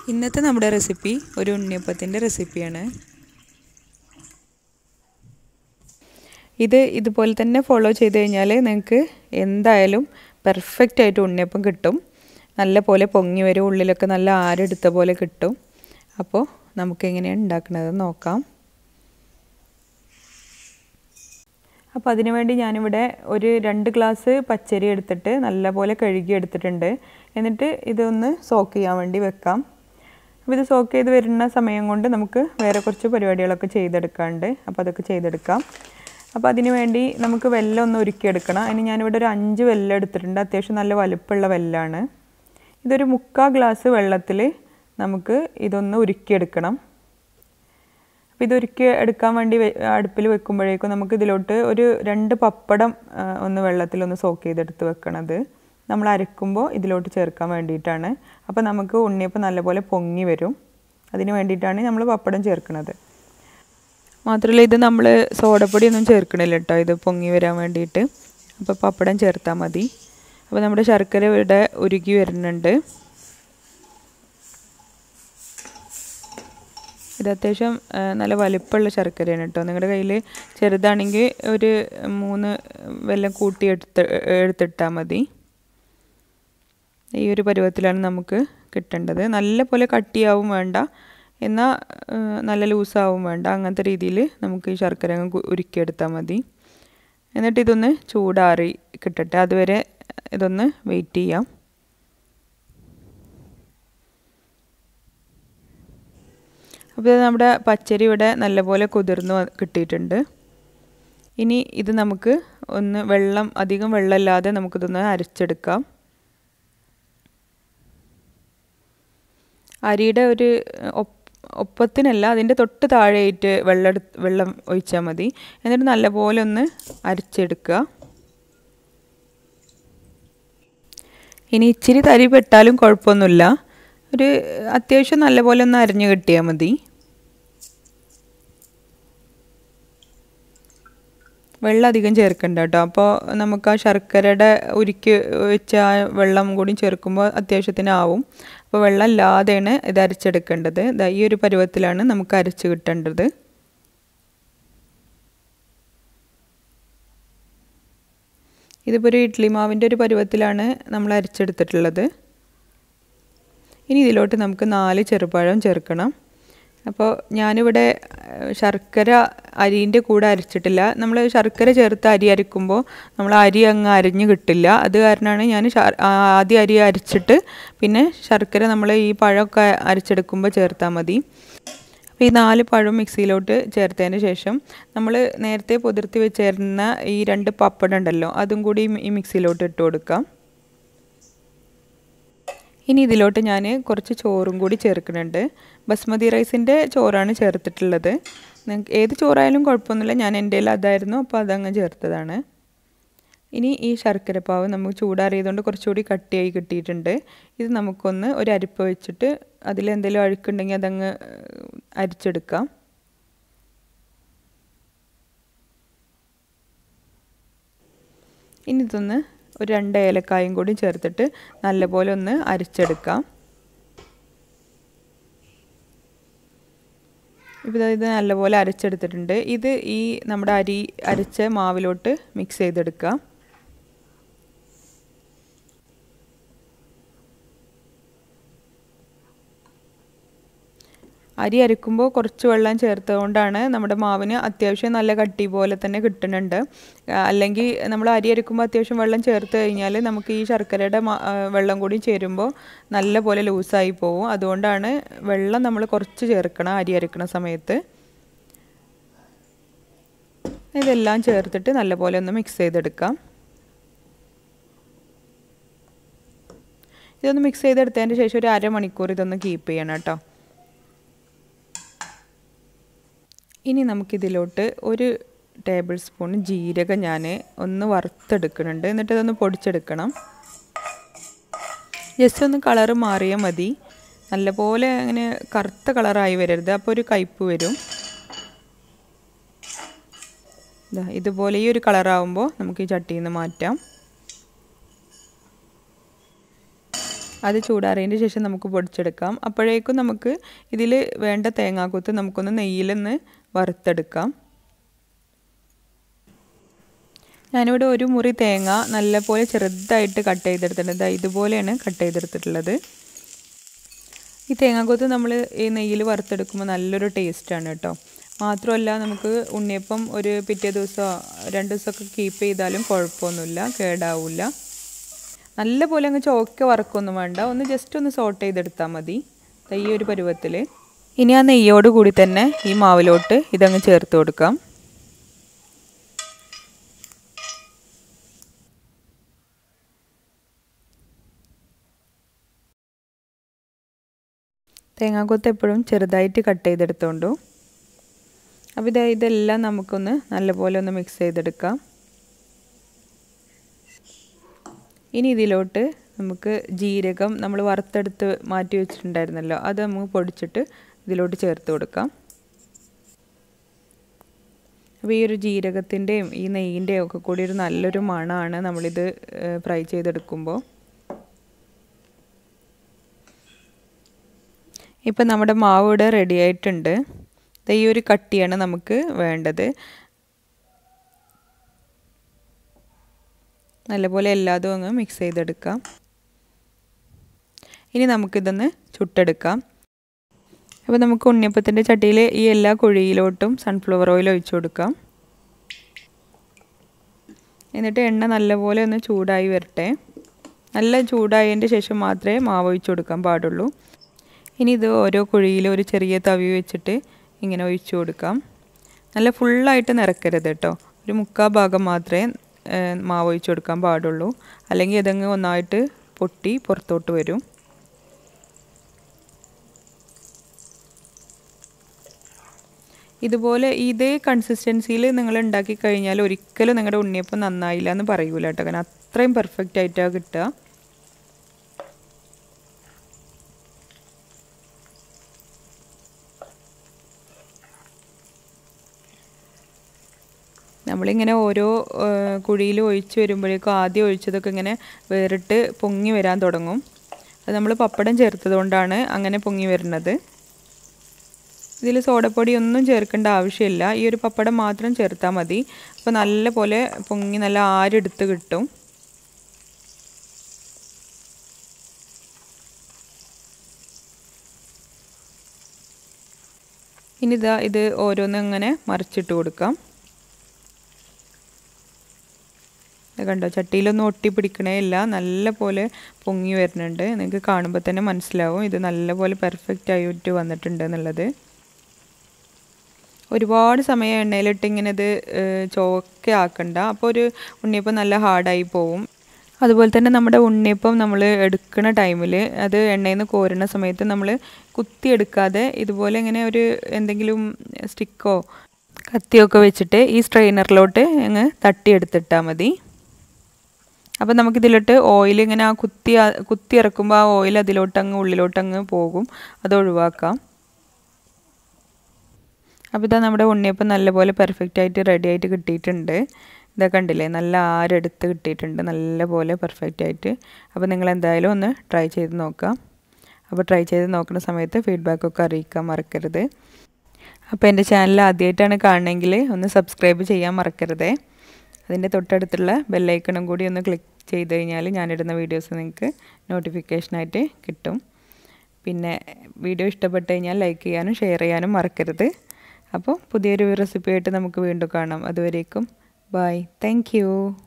ഇന്നത്തെ നമ്മുടെ റെസിപ്പി ഒരു ഉണ്ണിയപ്പത്തിൻ്റെ റെസിപ്പിയാണ് ഇത് ഇതുപോലെ തന്നെ ഫോളോ ചെയ്ത് കഴിഞ്ഞാൽ നിങ്ങൾക്ക് എന്തായാലും പെർഫെക്റ്റ് ആയിട്ട് ഉണ്ണിയപ്പം കിട്ടും നല്ല പോലെ പൊങ്ങി വരും ഉള്ളിലൊക്കെ നല്ല ആരെടുത്ത പോലെ കിട്ടും അപ്പോൾ നമുക്ക് എങ്ങനെയാണ് ഉണ്ടാക്കുന്നത് നോക്കാം അപ്പോൾ അതിനു വേണ്ടി ഞാനിവിടെ ഒരു രണ്ട് ഗ്ലാസ് പച്ചരി എടുത്തിട്ട് നല്ലപോലെ കഴുകി എടുത്തിട്ടുണ്ട് എന്നിട്ട് ഇതൊന്ന് സോക്ക് ചെയ്യാൻ വേണ്ടി വെക്കാം അപ്പോൾ ഇത് സോക്ക് ചെയ്ത് വരുന്ന സമയം കൊണ്ട് നമുക്ക് വേറെ കുറച്ച് പരിപാടികളൊക്കെ ചെയ്തെടുക്കാണ്ട് അപ്പോൾ അതൊക്കെ ചെയ്തെടുക്കാം അപ്പോൾ അതിന് വേണ്ടി നമുക്ക് വെല്ലം ഒന്ന് ഒരുക്കിയെടുക്കണം അതിന് ഞാനിവിടെ ഒരു അഞ്ച് വെല്ലം എടുത്തിട്ടുണ്ട് അത്യാവശ്യം നല്ല വലുപ്പമുള്ള വെല്ലാണ് ഇതൊരു മുക്കാൽ ഗ്ലാസ് വെള്ളത്തിൽ നമുക്ക് ഇതൊന്ന് ഉരുക്കിയെടുക്കണം അപ്പോൾ ഇതൊരുക്കി എടുക്കാൻ വേണ്ടി അടുപ്പിൽ വെക്കുമ്പോഴേക്കും നമുക്ക് ഇതിലോട്ട് ഒരു രണ്ട് പപ്പടം ഒന്ന് വെള്ളത്തിലൊന്ന് സോക്ക് ചെയ്തെടുത്ത് വെക്കണത് നമ്മൾ അരക്കുമ്പോൾ ഇതിലോട്ട് ചേർക്കാൻ വേണ്ടിയിട്ടാണ് അപ്പോൾ നമുക്ക് ഉണ്ണിയപ്പം നല്ലപോലെ പൊങ്ങി വരും അതിന് വേണ്ടിയിട്ടാണ് നമ്മൾ പപ്പടം ചേർക്കുന്നത് മാത്രമല്ല ഇത് നമ്മൾ സോഡപ്പൊടി ഒന്നും ചേർക്കണില്ല കേട്ടോ ഇത് പൊങ്ങി വരാൻ വേണ്ടിയിട്ട് അപ്പോൾ പപ്പടം ചേർത്താൽ മതി അപ്പോൾ നമ്മുടെ ശർക്കര ഇവിടെ ഉരുകി വരുന്നുണ്ട് ഇത് അത്യാവശ്യം നല്ല വലിപ്പമുള്ള ശർക്കരയാണ് കേട്ടോ നിങ്ങളുടെ കയ്യിൽ ചെറുതാണെങ്കിൽ ഒരു മൂന്ന് വെല്ലം കൂട്ടി എടുത്ത് എടുത്തിട്ടാൽ മതി ഈ ഒരു പരുവത്തിലാണ് നമുക്ക് കിട്ടേണ്ടത് നല്ല പോലെ കട്ടിയാവും വേണ്ട എന്നാൽ നല്ല ലൂസാവും വേണ്ട അങ്ങനത്തെ രീതിയിൽ നമുക്ക് ഈ ശർക്കര അങ്ങ് ഉരുക്കിയെടുത്താൽ മതി എന്നിട്ട് ഇതൊന്ന് ചൂടാറി കിട്ടട്ടെ അതുവരെ ഇതൊന്ന് വെയിറ്റ് ചെയ്യാം അപ്പോൾ നമ്മുടെ പച്ചരി ഇവിടെ നല്ലപോലെ കുതിർന്ന് കിട്ടിയിട്ടുണ്ട് ഇനി ഇത് നമുക്ക് ഒന്ന് വെള്ളം അധികം വെള്ളമില്ലാതെ നമുക്കിതൊന്ന് അരച്ചെടുക്കാം അരിയുടെ ഒരു ഒപ്പത്തിനല്ല അതിൻ്റെ തൊട്ട് താഴെയായിട്ട് വെള്ളം എടു വെള്ളം ഒഴിച്ചാൽ മതി എന്നിട്ട് നല്ലപോലെ ഒന്ന് അരച്ചെടുക്കുക ഇനി ഇച്ചിരി തരി പെട്ടാലും കുഴപ്പമൊന്നുമില്ല ഒരു അത്യാവശ്യം നല്ലപോലെ ഒന്ന് അരിഞ്ഞു കിട്ടിയാൽ മതി വെള്ളം അധികം ചേർക്കണ്ട കേട്ടോ അപ്പോൾ നമുക്ക് ആ ശർക്കരയുടെ ഉരുക്കി വെച്ച ആ വെള്ളം കൂടി ചേർക്കുമ്പോൾ അത്യാവശ്യത്തിന് ആവും അപ്പോൾ വെള്ളം ഇല്ലാതെയാണ് ഇത് അരച്ചെടുക്കേണ്ടത് ഈ ഒരു പരുവത്തിലാണ് നമുക്ക് അരച്ച് കിട്ടേണ്ടത് ഇതിപ്പോൾ ഒരു ഇഡ്ലി മാവിൻ്റെ ഒരു പരുവത്തിലാണ് നമ്മൾ അരച്ചെടുത്തിട്ടുള്ളത് ഇനി ഇതിലോട്ട് നമുക്ക് നാല് ചെറുപഴം ചേർക്കണം അപ്പോൾ ഞാനിവിടെ ശർക്കര അരിൻ്റെ കൂടെ അരച്ചിട്ടില്ല നമ്മൾ ശർക്കര ചേർത്ത് അരി അരക്കുമ്പോൾ നമ്മൾ അരി അങ്ങ് അരിഞ്ഞ് കിട്ടില്ല അത് കാരണമാണ് ഞാൻ ആദ്യം അരി അരച്ചിട്ട് പിന്നെ ശർക്കര നമ്മൾ ഈ പഴമൊക്കെ അരച്ചെടുക്കുമ്പോൾ ചേർത്താൽ മതി അപ്പോൾ ഈ നാല് പഴം മിക്സിയിലോട്ട് ചേർത്തതിന് ശേഷം നമ്മൾ നേരത്തെ പുതിർത്തി വെച്ചിരുന്ന ഈ രണ്ട് പപ്പടം ഉണ്ടല്ലോ അതും കൂടി ഈ മിക്സിയിലോട്ട് ഇട്ട് കൊടുക്കാം ഇനി ഇതിലോട്ട് ഞാൻ കുറച്ച് ചോറും കൂടി ചേർക്കുന്നുണ്ട് ബസ്മതി റൈസിൻ്റെ ചോറാണ് ചേർത്തിട്ടുള്ളത് നിങ്ങൾക്ക് ഏത് ചോറായാലും കുഴപ്പമൊന്നുമില്ല ഞാൻ എൻ്റെ അതായിരുന്നു അപ്പോൾ അതങ്ങ് ചേർത്തതാണ് ഇനി ഈ ശർക്കരപ്പാവ് നമുക്ക് ചൂടാറിയതുകൊണ്ട് കുറച്ചുകൂടി കട്ടിയായി കിട്ടിയിട്ടുണ്ട് ഇത് നമുക്കൊന്ന് ഒരു അരിപ്പ വെച്ചിട്ട് അതിലെന്തെങ്കിലും അഴുക്കുണ്ടെങ്കിൽ അതങ്ങ് അരിച്ചെടുക്കാം ഇനി ഇതൊന്ന് ഒരു രണ്ട് ഏലക്കായും കൂടി ചേർത്തിട്ട് നല്ലപോലെ ഒന്ന് അരച്ചെടുക്കാം ഇപ്പോൾ ഇത് നല്ലപോലെ അരച്ചെടുത്തിട്ടുണ്ട് ഇത് ഈ നമ്മുടെ അരി അരച്ച മാവിലോട്ട് മിക്സ് ചെയ്തെടുക്കാം അരി അരക്കുമ്പോൾ കുറച്ച് വെള്ളം ചേർത്തുകൊണ്ടാണ് നമ്മുടെ മാവിന് അത്യാവശ്യം നല്ല കട്ടി പോലെ തന്നെ കിട്ടുന്നുണ്ട് അല്ലെങ്കിൽ നമ്മൾ അരി അരക്കുമ്പോൾ അത്യാവശ്യം വെള്ളം ചേർത്ത് കഴിഞ്ഞാൽ നമുക്ക് ഈ ശർക്കരയുടെ വെള്ളം കൂടി ചേരുമ്പോൾ നല്ല പോലെ ലൂസായി പോകും അതുകൊണ്ടാണ് വെള്ളം നമ്മൾ കുറച്ച് ചേർക്കണം അരി അരക്കണ സമയത്ത് ഇതെല്ലാം ചേർത്തിട്ട് നല്ലപോലെ ഒന്ന് മിക്സ് ചെയ്തെടുക്കാം ഇതൊന്ന് മിക്സ് ചെയ്തെടുത്തതിന് ശേഷം ഒരു അരമണിക്കൂർ ഇതൊന്ന് കീപ്പ് ചെയ്യണം കേട്ടോ ഇനി നമുക്കിതിലോട്ട് ഒരു ടേബിൾ സ്പൂൺ ജീരകം ഞാൻ ഒന്ന് വറുത്തെടുക്കുന്നുണ്ട് എന്നിട്ട് ഇതൊന്ന് പൊടിച്ചെടുക്കണം ജസ്റ്റ് ഒന്ന് കളറ് മാറിയാൽ മതി നല്ലപോലെ അങ്ങനെ കറുത്ത കളറായി വരരുത് അപ്പോൾ ഒരു കയ്പ്പ് വരും ഇതുപോലെ ഈ ഒരു കളറാവുമ്പോൾ നമുക്ക് ഈ ചട്ടിയിൽ നിന്ന് മാറ്റാം അത് ചൂടാറിയതിന് ശേഷം നമുക്ക് പൊടിച്ചെടുക്കാം അപ്പോഴേക്കും നമുക്ക് ഇതിൽ വേണ്ട തേങ്ങാക്കൊത്ത് നമുക്കൊന്ന് നെയ്യിലൊന്ന് വറുത്തെടുക്കാം ഞാനിവിടെ ഒരു മുറി തേങ്ങ നല്ലപോലെ ചെറുതായിട്ട് കട്ട് ചെയ്തെടുത്തിട്ടുണ്ട് ഇതുപോലെയാണ് കട്ട് ചെയ്തെടുത്തിട്ടുള്ളത് ഈ തേങ്ങാക്കൊത്ത് നമ്മൾ ഈ നെയ്യിൽ വറുത്തെടുക്കുമ്പോൾ നല്ലൊരു ടേസ്റ്റാണ് കേട്ടോ മാത്രമല്ല നമുക്ക് ഉണ്ണിയപ്പം ഒരു പിറ്റേ ദിവസമോ രണ്ട് ദിവസമൊക്കെ കീപ്പ് ചെയ്താലും കുഴപ്പമൊന്നുമില്ല കേടാവില്ല നല്ല പോലെ അങ്ങ് ചോക്ക വറക്കൊന്നും വേണ്ട ഒന്ന് ജസ്റ്റ് ഒന്ന് സോട്ട് ചെയ്തെടുത്താൽ മതി ഈ ഒരു പരുവത്തിൽ ഇനി ആ നെയ്യോട് കൂടി തന്നെ ഈ മാവിലോട്ട് ഇതങ്ങ് ചേർത്ത് കൊടുക്കാം തേങ്ങാക്കൊത്ത് എപ്പോഴും ചെറുതായിട്ട് കട്ട് ചെയ്തെടുത്തോണ്ടു അപ്പോൾ ഇത് ഇതെല്ലാം നമുക്കൊന്ന് നല്ലപോലെ ഒന്ന് മിക്സ് ചെയ്തെടുക്കാം ഇനി ഇതിലോട്ട് നമുക്ക് ജീരകം നമ്മൾ വറുത്തെടുത്ത് മാറ്റി വെച്ചിട്ടുണ്ടായിരുന്നല്ലോ അത് നമുക്ക് പൊടിച്ചിട്ട് ഇതിലോട്ട് ചേർത്ത് കൊടുക്കാം അപ്പോൾ ഈ ഒരു ജീരകത്തിൻ്റെയും ഈ നെയ്യിൻ്റെയും ഒക്കെ കൂടി ഒരു നല്ലൊരു മണമാണ് നമ്മളിത് ഫ്രൈ ചെയ്തെടുക്കുമ്പോൾ ഇപ്പം നമ്മുടെ മാവ് ഇവിടെ റെഡി ആയിട്ടുണ്ട് ഈ ഒരു കട്ടിയാണ് നമുക്ക് വേണ്ടത് നല്ലപോലെ എല്ലാതും അങ്ങ് മിക്സ് ചെയ്തെടുക്കാം ഇനി നമുക്കിതൊന്ന് ചുട്ടെടുക്കാം അപ്പോൾ നമുക്ക് ഉണ്ണിയപ്പത്തിൻ്റെ ചട്ടിയിൽ ഈ എല്ലാ കുഴിയിലോട്ടും സൺഫ്ലവർ ഓയിൽ ഒഴിച്ചു കൊടുക്കാം എന്നിട്ട് എണ്ണ നല്ലപോലെ ഒന്ന് ചൂടായി വരട്ടെ നല്ല ചൂടായതിൻ്റെ ശേഷം മാത്രമേ മാവ് ഒഴിച്ചു കൊടുക്കാൻ പാടുള്ളൂ ഇനി ഇത് ഓരോ കുഴിയിലും ഒരു ചെറിയ തവി വെച്ചിട്ട് ഇങ്ങനെ ഒഴിച്ചു കൊടുക്കാം നല്ല ഫുള്ളായിട്ട് നിറക്കരുത് കേട്ടോ ഒരു മുക്കാൽ ഭാഗം മാത്രമേ മാവ് ഒഴിച്ചു കൊടുക്കാൻ പാടുള്ളൂ അല്ലെങ്കിൽ ഇതങ്ങ് ഒന്നായിട്ട് പൊട്ടി പുറത്തോട്ട് വരും ഇതുപോലെ ഇതേ കൺസിസ്റ്റൻസിയിൽ നിങ്ങൾ ഉണ്ടാക്കി കഴിഞ്ഞാൽ ഒരിക്കലും നിങ്ങളുടെ ഉണ്ണിയപ്പം നന്നായില്ല എന്ന് പറയൂല കേട്ടോ കാരണം അത്രയും പെർഫെക്റ്റ് ആയിട്ടാണ് കിട്ടുക നമ്മളിങ്ങനെ ഓരോ കുഴിയിൽ ഒഴിച്ച് വരുമ്പോഴേക്കും ആദ്യം ഒഴിച്ചതൊക്കെ ഇങ്ങനെ വേറിട്ട് പൊങ്ങി വരാൻ തുടങ്ങും അത് നമ്മൾ പപ്പടം ചേർത്തതുകൊണ്ടാണ് അങ്ങനെ പൊങ്ങി വരുന്നത് ഇതിൽ സോഡപ്പൊടി ഒന്നും ചേർക്കേണ്ട ആവശ്യമില്ല ഈ ഒരു പപ്പടം മാത്രം ചേർത്താൽ മതി അപ്പോൾ നല്ല പോലെ പൊങ്ങി നല്ല ആരെടുത്ത് കിട്ടും ഇനി ഇതാ ഇത് ഓരോന്നും ഇങ്ങനെ മറിച്ചിട്ട് കൊടുക്കാം കണ്ടോ ചട്ടിയിലൊന്നും ഒട്ടി പിടിക്കണേ ഇല്ല നല്ല പോലെ പൊങ്ങി വരുന്നുണ്ട് നിങ്ങൾക്ക് കാണുമ്പോൾ തന്നെ മനസ്സിലാവും ഇത് നല്ല പോലെ പെർഫെക്റ്റ് ആയിട്ട് വന്നിട്ടുണ്ട് എന്നുള്ളത് ഒരുപാട് സമയം എണ്ണയിലിട്ട് ഇങ്ങനെ ഇത് ചോക്ക ആക്കണ്ട അപ്പോൾ ഒരു ഉണ്ണിയപ്പം നല്ല ഹാർഡായി പോവും അതുപോലെ തന്നെ നമ്മുടെ ഉണ്ണിയപ്പം നമ്മൾ എടുക്കുന്ന ടൈമിൽ അത് എണ്ണയിൽ നിന്ന് കോരുന്ന സമയത്ത് നമ്മൾ കുത്തിയെടുക്കാതെ ഇതുപോലെ ഇങ്ങനെ ഒരു എന്തെങ്കിലും സ്റ്റിക്കോ കത്തിയൊക്കെ വെച്ചിട്ട് ഈ സ്ട്രെയിനറിലോട്ട് അങ്ങ് തട്ടിയെടുത്തിട്ടാൽ മതി അപ്പം നമുക്കിതിലോട്ട് ഓയിൽ ഇങ്ങനെ ആ കുത്തി കുത്തി ഇറക്കുമ്പോൾ ആ ഓയിൽ അതിലോട്ട് അങ്ങ് ഉള്ളിലോട്ട് അങ്ങ് പോകും അത് ഒഴിവാക്കാം അപ്പോൾ ഇതാ നമ്മുടെ ഉണ്ണിയപ്പം നല്ലപോലെ പെർഫെക്റ്റ് ആയിട്ട് റെഡി ആയിട്ട് കിട്ടിയിട്ടുണ്ട് ഇതൊക്കെ കണ്ടില്ലേ നല്ല ആരെടുത്ത് കിട്ടിയിട്ടുണ്ട് നല്ലപോലെ പെർഫെക്റ്റ് ആയിട്ട് അപ്പോൾ നിങ്ങൾ എന്തായാലും ഒന്ന് ട്രൈ ചെയ്ത് നോക്കാം അപ്പോൾ ട്രൈ ചെയ്ത് നോക്കുന്ന സമയത്ത് ഫീഡ്ബാക്കൊക്കെ അറിയിക്കാൻ മറക്കരുത് അപ്പോൾ എൻ്റെ ചാനൽ ആദ്യമായിട്ടാണ് കാണണമെങ്കിൽ ഒന്ന് സബ്സ്ക്രൈബ് ചെയ്യാൻ മറക്കരുതേ അതിൻ്റെ തൊട്ടടുത്തുള്ള ബെല്ലൈക്കണും കൂടി ഒന്ന് ക്ലിക്ക് ചെയ്ത് കഴിഞ്ഞാൽ ഞാനിടുന്ന വീഡിയോസ് നിങ്ങൾക്ക് നോട്ടിഫിക്കേഷനായിട്ട് കിട്ടും പിന്നെ വീഡിയോ ഇഷ്ടപ്പെട്ട് കഴിഞ്ഞാൽ ലൈക്ക് ചെയ്യാനും ഷെയർ ചെയ്യാനും മറക്കരുത് അപ്പോൾ പുതിയൊരു റെസിപ്പി ആയിട്ട് നമുക്ക് വീണ്ടും കാണാം അതുവരേക്കും ബൈ താങ്ക്